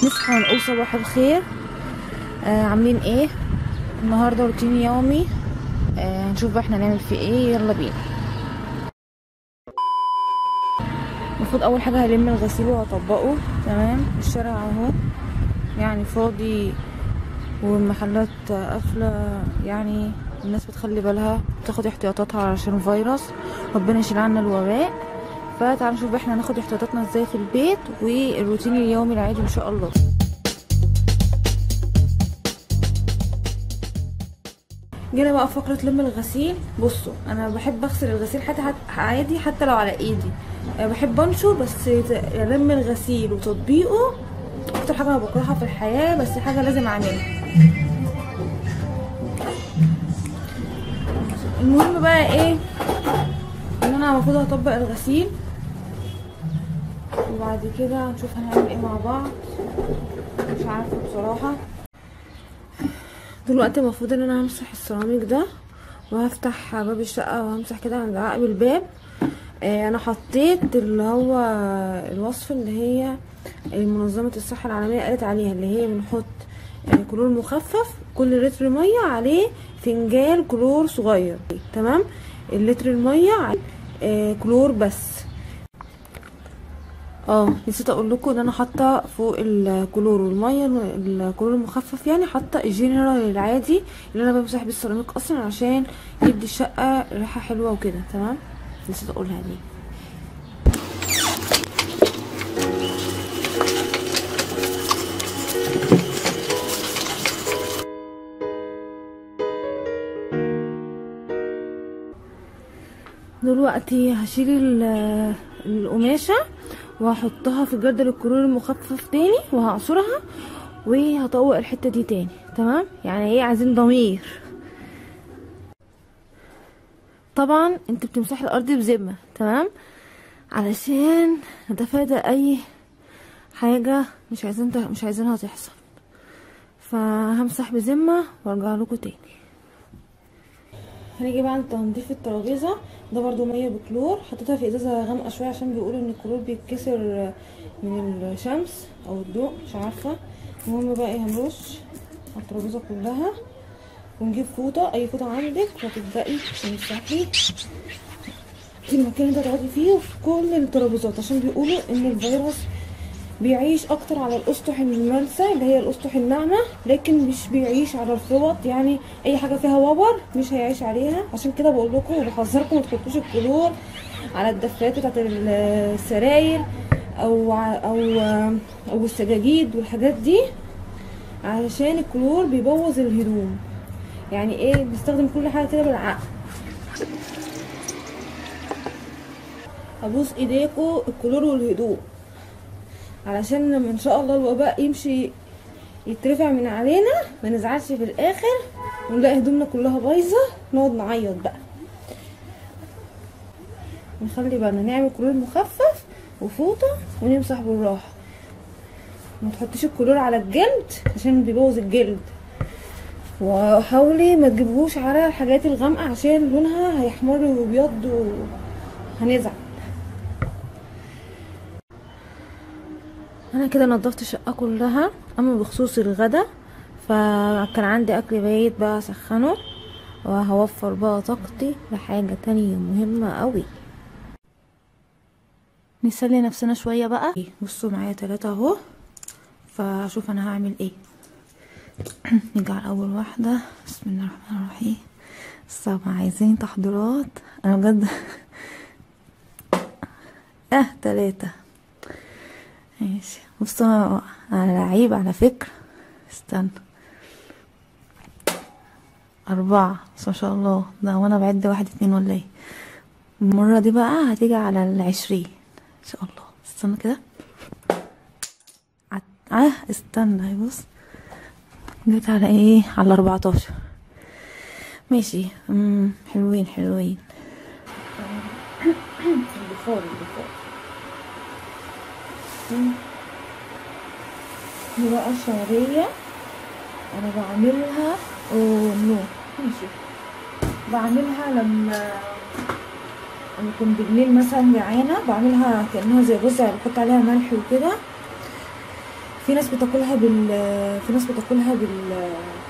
نصحى ونقول صباح الخير آه عاملين ايه النهارده روتين يومي آه هنشوف بقى احنا هنعمل فيه ايه يلا بينا المفروض اول حاجه هلم الغسيل وهطبقه تمام الشارع اهو يعني فاضي والمحلات قافله يعني الناس بتخلي بالها بتاخد احتياطاتها علشان فيروس ربنا يشيل عنا الوباء فتعالوا نشوف احنا هناخد احتياطاتنا ازاي في البيت والروتين اليومي العادي ان شاء الله جينا بقى فقرة لم الغسيل بصوا انا بحب اغسل الغسيل حتى, حتى عادي حتى لو على ايدي أه بحب انشر بس لم الغسيل وتطبيقه اكتر حاجة انا بكرهها في الحياة بس حاجة لازم اعملها المهم بقى ايه ان انا المفروض هطبق الغسيل وبعد كده هنشوف هنعمل ايه مع بعض مش عارفه بصراحه دلوقتي المفروض ان انا همسح السيراميك ده وهفتح باب الشقه وهمسح كده عند عقب الباب آه انا حطيت اللي هو الوصف اللي هي منظمه الصحه العالميه قالت عليها اللي هي بنحط آه كلور مخفف كل لتر ميه عليه فنجان كلور صغير تمام اللتر الميه عليه آه كلور بس اه نسيت اقول لكم ان انا حاطه فوق الكلور والميه الكلور المخفف يعني حاطه الجنرال العادي اللي انا بمسح بيه السيراميك اصلا عشان يدي الشقه ريحه حلوه وكده تمام نسيت اقولها دي دلوقتي هشيل القماشه وهحطها في جردل الكلور المخفف تاني وهعصرها وهطوق الحته دي تاني تمام يعني ايه عايزين ضمير طبعا انت بتمسحي الارض بذمه تمام علشان نتفادى اي حاجه مش عايزين مش عايزينها تحصل فهمسح بذمه وارجع لكم تاني هنيجي بقى عند تنظيف الترابيزه ده برضو ميه بكلور حطيتها في ازازه غامقه شويه عشان بيقولوا ان الكلور بيتكسر من الشمس او الضوء مش عارفه المهم بقى ايه هنرش على الترابيزه كلها ونجيب فوطه اي فوطه عندك وتبداي تمسحي في المكان اللي انت هتقعدي فيه وفي كل الترابيزات عشان بيقولوا ان الفيروس بيعيش اكتر على الاسطح الملسى اللي هي الاسطح الناعمه لكن مش بيعيش على الفوط يعني اي حاجه فيها وبر مش هيعيش عليها عشان كده بقول لكم وبحذركم ما تحطوش الكلور على الدفايات بتاعت السراير او او او السجاجيد والحاجات دي علشان الكلور بيبوظ الهدوم يعني ايه بنستخدم كل حاجه كده بالعقل ابوس ايديكوا الكلور والهدوم علشان لما ان شاء الله الوباء يمشي يترفع من علينا ما نزعلش في الاخر ونلاقي هدومنا كلها بايظه نقعد نعيط بقى نخلي بالنا نعمل كلور مخفف وفوطه ونمسح بالراحه ما تحطيش الكلور على الجلد عشان بيبوظ الجلد وحاولي ما تجيبهوش على الحاجات الغامقه عشان لونها هيحمر ويبيض وهنزعل انا كده نظفت الشقه كلها اما بخصوص الغدا فكان عندي اكل بايت بقى اسخنه وهوفر بقى طاقتي لحاجه تانية مهمه قوي نسلي نفسنا شويه بقى بصوا معايا تلاتة اهو فاشوف انا هعمل ايه نيجي على اول واحده بسم الله الرحمن الرحيم طبعا عايزين تحضيرات انا بجد اه تلاتة ماشي بصوا انا لعيب على فكرة استنى أربعة بس ما شاء الله ده وانا بعد واحد اتنين ولا ايه المرة دي بقى هتيجي على العشرين ان شاء الله استنى كده عت... اه استنى بص جيت على ايه على اربعتاشر ماشي امم حلوين حلوين البخار البخار دي بقى شعرية انا بعملها اوه نو ماشي بعملها لما لما اكون بالليل مثلا جعانة بعملها كأنها زي رز بحط عليها ملح وكده في في ناس بتاكلها بال في ناس بتاكلها بال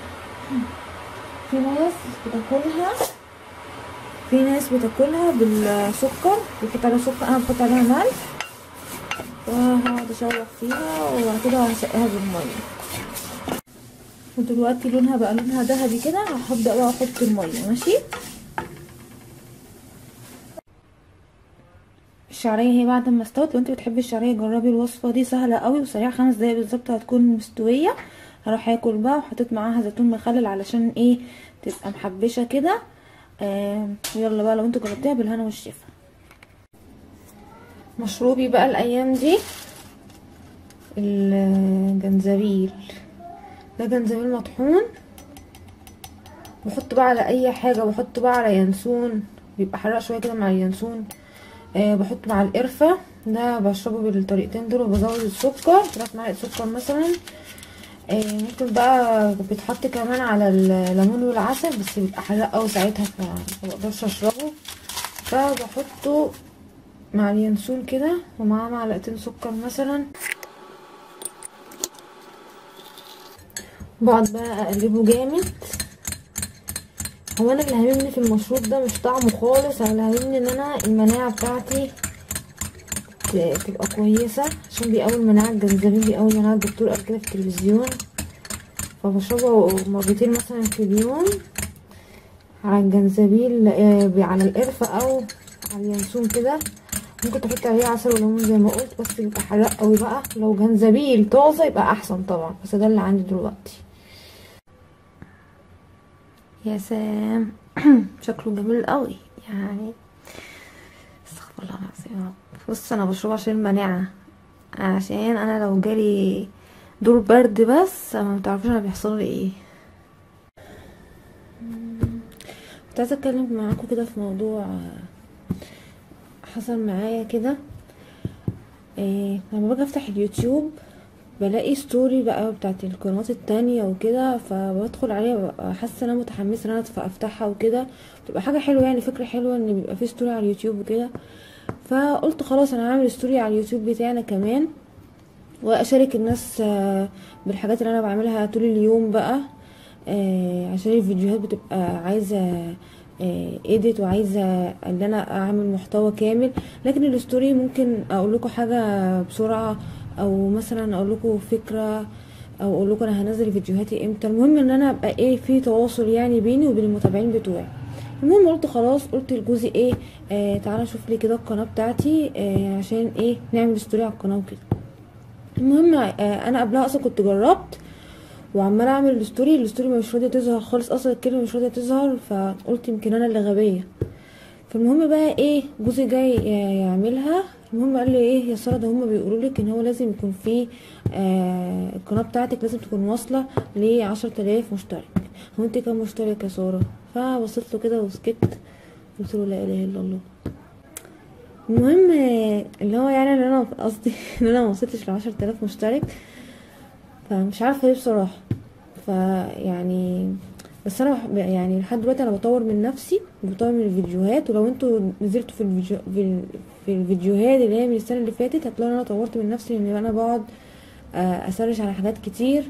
في ناس بتاكلها في ناس بتاكلها بالسكر بيحط عليها سكر انا بحط عليها ملح وهقعد اشوح فيها وبعد كده هسقيها بالميه ودلوقتي لونها بقى لونها ذهبي كده هبدا بقى احط الميه ماشي الشعريه هي بعد ما استوت لو انت بتحبي الشعريه جربي الوصفه دي سهله قوي وسريعه خمس دقايق بالظبط هتكون مستويه هروح اكل بقى وحطيت معاها زيتون مخلل علشان ايه تبقى محبشه كده آه يلا بقى لو انتوا جربتيها بالهنا والشفا مشروبي بقى الايام دي الجنزبيل ده جنزبيل مطحون بحط بقى على اي حاجه بحط بقى على ينسون بيبقى حراق شويه كده مع اليانسون آه بحط مع القرفه ده بشربه بالطريقتين دول وبزود السكر ثلاث معالق سكر مثلا آه ممكن بقى بيتحط كمان على الليمون والعسل بس بيبقى حراق قوي ساعتها فمبقدرش اشربه فبحطه مع اليانسون كده ومعاه معلقتين سكر مثلا بقعد بقى اقلبه جامد هو انا اللي هاممني في المشروب ده مش طعمه خالص انا اللي هاممني ان انا المناعه بتاعتي تبقى كويسه عشان بيقوي المناعه الجنزبيل بيقوي المناعه الدكتور قال كده في التلفزيون فبشربه مرتين مثلا في اليوم على الجنزبيل على القرفه او على اليانسون كده ممكن تحط عليه عسل وليمون زي ما قلت بس بيبقى حراق قوي بقى لو جنزبيل طازه يبقى احسن طبعا بس ده اللي عندي دلوقتي يا سام شكله جميل قوي يعني استغفر الله العظيم يا رب بص انا بشربه عشان المناعه عشان انا لو جالي دور برد بس ما تعرفوش انا بيحصل لي ايه كنت عايزه اتكلم معاكم كده في موضوع حصل معايا كده إيه لما باجي افتح اليوتيوب بلاقي ستوري بقى بتاعت القنوات التانية وكده فبدخل عليها ببقى حاسه ان انا متحمسه ان انا افتحها وكده بتبقى حاجه حلوه يعني فكره حلوه ان بيبقى في ستوري على اليوتيوب وكده فقلت خلاص انا هعمل ستوري على اليوتيوب بتاعنا كمان واشارك الناس بالحاجات اللي انا بعملها طول اليوم بقى عشان الفيديوهات بتبقى عايزه ايديت وعايزه ان انا اعمل محتوى كامل لكن الستوري ممكن اقول لكم حاجه بسرعه او مثلا اقول لكم فكره او اقول لكم انا هنزل فيديوهاتي امتى المهم ان انا ابقى ايه في تواصل يعني بيني وبين المتابعين بتوعي المهم قلت خلاص قلت لجوزي ايه آه تعالى شوف لي كده القناه بتاعتي آه عشان ايه نعمل ستوري على القناه وكده المهم آه انا قبلها اصلا كنت جربت وعماله اعمل الستوري الستوري مش راضيه تظهر خالص اصلا الكلمه مش راضيه تظهر فقلت يمكن انا اللي غبيه فالمهم بقى ايه جوزي جاي يعملها المهم قال لي ايه يا ساره ده هما بيقولوا لك ان هو لازم يكون في آه القناه بتاعتك لازم تكون واصله ل 10000 مشترك هو انت كام مشترك يا ساره فبصيت له كده وسكت قلت له لا اله الا الله المهم اللي هو يعني ان انا قصدي ان انا ما وصلتش ل 10000 مشترك فمش عارفه ليه بصراحه فيعني بس انا يعني لحد دلوقتي انا بطور من نفسي بطور من الفيديوهات ولو انتوا نزلتوا في الفيديو في, في الفيديوهات اللي هي من السنه اللي فاتت هتلاقوا ان انا طورت من نفسي لان انا بقعد اسرش على حاجات كتير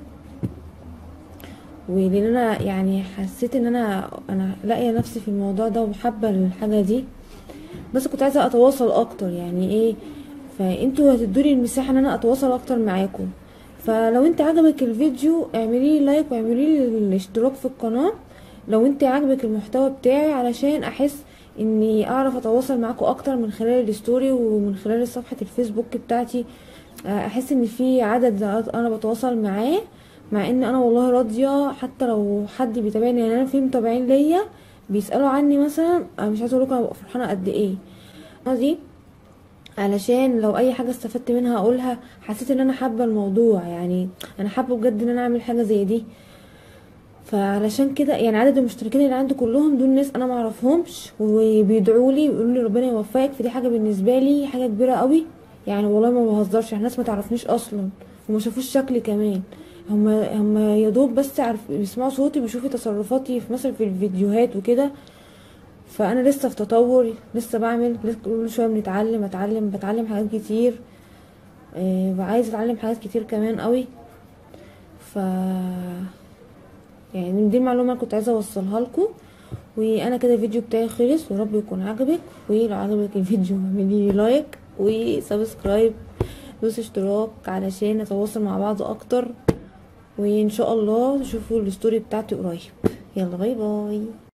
ولان انا يعني حسيت ان انا انا لاقيه نفسي في الموضوع ده وحابه الحاجه دي بس كنت عايزه اتواصل اكتر يعني ايه فانتوا هتدوني المساحه ان انا اتواصل اكتر معاكم فلو انت عجبك الفيديو اعملي لي لايك واعملي لي الاشتراك في القناه لو انت عجبك المحتوى بتاعي علشان احس اني اعرف اتواصل معاكم اكتر من خلال الستوري ومن خلال صفحه الفيسبوك بتاعتي احس ان في عدد انا بتواصل معاه مع ان انا والله راضيه حتى لو حد بيتابعني يعني انا في متابعين ليا بيسالوا عني مثلا مش عايزه اقول لكم انا ببقى فرحانه قد ايه دي علشان لو اي حاجه استفدت منها اقولها حسيت ان انا حابه الموضوع يعني انا حابه بجد ان انا اعمل حاجه زي دي فعلشان كده يعني عدد المشتركين اللي عندي كلهم دول ناس انا ما اعرفهمش وبيدعوا لي ويقولوا لي ربنا يوفقك فدي حاجه بالنسبه لي حاجه كبيره قوي يعني والله ما بهزرش يعني ناس ما تعرفنيش اصلا وما شافوش شكلي كمان هم هم يا دوب بس عارف بيسمعوا صوتي بيشوفوا تصرفاتي في مثلا في الفيديوهات وكده فانا لسه في تطور لسه بعمل كل شويه بنتعلم اتعلم بتعلم حاجات كتير آه وعايزه اتعلم حاجات كتير كمان قوي ف يعني دي المعلومه اللي كنت عايزه اوصلها لكم وانا كده الفيديو بتاعي خلص ورب يكون عجبك ولو عجبك الفيديو اعملي لايك وسبسكرايب دوس اشتراك علشان نتواصل مع بعض اكتر وان شاء الله تشوفوا الستوري بتاعتي قريب يلا باي باي